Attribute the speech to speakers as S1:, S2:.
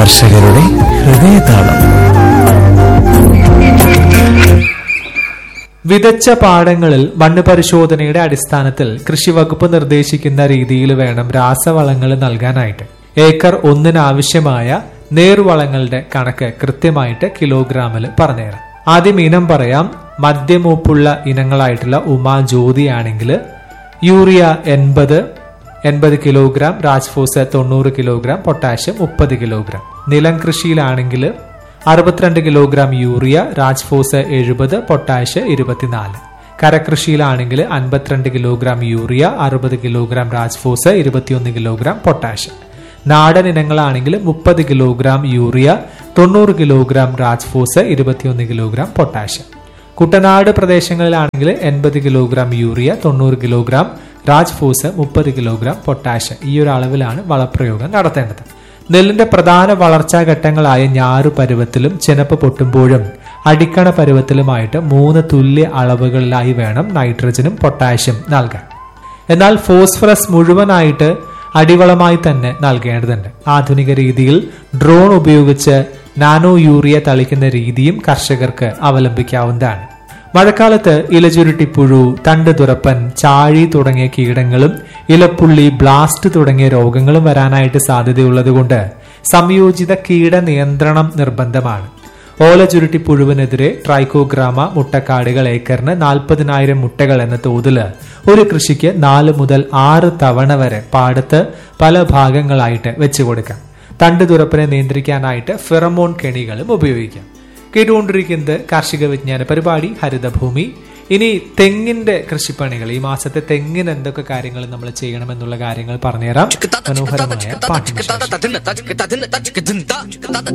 S1: കർഷകരുടെ ഹൃദയതാളം
S2: വിതച്ച പാടങ്ങളിൽ മണ്ണ് പരിശോധനയുടെ അടിസ്ഥാനത്തിൽ കൃഷി വകുപ്പ് നിർദ്ദേശിക്കുന്ന രീതിയിൽ വേണം രാസവളങ്ങൾ നൽകാനായിട്ട് ഏക്കർ ഒന്നിന് ആവശ്യമായ നേർവളങ്ങളുടെ കണക്ക് കൃത്യമായിട്ട് കിലോഗ്രാമിൽ പറഞ്ഞുതരാം ആദ്യം ഇനം പറയാം മധ്യമൂപ്പുള്ള ഇനങ്ങളായിട്ടുള്ള ഉമാ ജ്യോതി ആണെങ്കിൽ യൂറിയ എൺപത് എൺപത് കിലോഗ്രാം രാജ്ഫോസ് തൊണ്ണൂറ് കിലോഗ്രാം പൊട്ടാഷ്യം മുപ്പത് കിലോഗ്രാം നിലം കൃഷിയിലാണെങ്കിൽ അറുപത്തിരണ്ട് കിലോഗ്രാം യൂറിയ രാജ്ഫോസ് എഴുപത് പൊട്ടാഷ് ഇരുപത്തിനാല് കരകൃഷിയിലാണെങ്കിൽ അൻപത്തിരണ്ട് കിലോഗ്രാം യൂറിയ അറുപത് കിലോഗ്രാം രാജ്ഫോസ് ഇരുപത്തിയൊന്ന് കിലോഗ്രാം പൊട്ടാഷ് നാടൻ ഇനങ്ങളാണെങ്കിൽ മുപ്പത് കിലോഗ്രാം യൂറിയ തൊണ്ണൂറ് കിലോഗ്രാം രാജ്ഫോസ് ഇരുപത്തിയൊന്ന് കിലോഗ്രാം പൊട്ടാഷ് കുട്ടനാട് പ്രദേശങ്ങളിലാണെങ്കിൽ എൺപത് കിലോഗ്രാം യൂറിയ തൊണ്ണൂറ് കിലോഗ്രാം രാജ്ഫോസ് മുപ്പത് കിലോഗ്രാം പൊട്ടാഷ് ഈ ഒരു അളവിലാണ് വളപ്രയോഗം നടത്തേണ്ടത് നെല്ലിന്റെ പ്രധാന വളർച്ചാ ഘട്ടങ്ങളായ ഞാറു പരുവത്തിലും ചെനപ്പ് പൊട്ടുമ്പോഴും അടിക്കണ പരുവത്തിലുമായിട്ട് മൂന്ന് തുല്യ അളവുകളിലായി വേണം നൈട്രജനും പൊട്ടാഷ്യം നൽകാൻ എന്നാൽ ഫോസ്ഫറസ് മുഴുവനായിട്ട് അടിവളമായി തന്നെ നൽകേണ്ടതുണ്ട് ആധുനിക രീതിയിൽ ഡ്രോൺ ഉപയോഗിച്ച് നാനോ യൂറിയ തളിക്കുന്ന രീതിയും കർഷകർക്ക് അവലംബിക്കാവുന്നതാണ് മഴക്കാലത്ത് ഇലചുരുട്ടിപ്പുഴു തണ്ട് തുറപ്പൻ ചാഴി തുടങ്ങിയ കീടങ്ങളും ഇലപ്പുള്ളി ബ്ലാസ്റ്റ് തുടങ്ങിയ രോഗങ്ങളും വരാനായിട്ട് സാധ്യതയുള്ളതുകൊണ്ട് സംയോജിത കീട നിയന്ത്രണം നിർബന്ധമാണ് ഓല ചുരുട്ടിപ്പുഴുവിനെതിരെ ട്രൈക്കോഗ്രാമ മുട്ടക്കാടുകൾ ഏക്കറിന് നാൽപ്പതിനായിരം മുട്ടകൾ എന്ന തോതില് ഒരു കൃഷിക്ക് നാല് മുതൽ ആറ് തവണ വരെ പാടത്ത് പല ഭാഗങ്ങളായിട്ട് വെച്ചു കൊടുക്കാം തണ്ട് തുറപ്പിനെ നിയന്ത്രിക്കാനായിട്ട് ഫെറമോൺ കെണികളും ഉപയോഗിക്കാം കേട്ടുകൊണ്ടിരിക്കുന്നത് കാർഷിക വിജ്ഞാന പരിപാടി ഹരിതഭൂമി ഇനി തെങ്ങിന്റെ കൃഷിപ്പണികൾ ഈ മാസത്തെ തെങ്ങിന് എന്തൊക്കെ കാര്യങ്ങൾ നമ്മൾ ചെയ്യണമെന്നുള്ള കാര്യങ്ങൾ പറഞ്ഞുതരാം മനോഹരമായ പാട്ടിന് ശേഷം
S3: മനോഹരമായ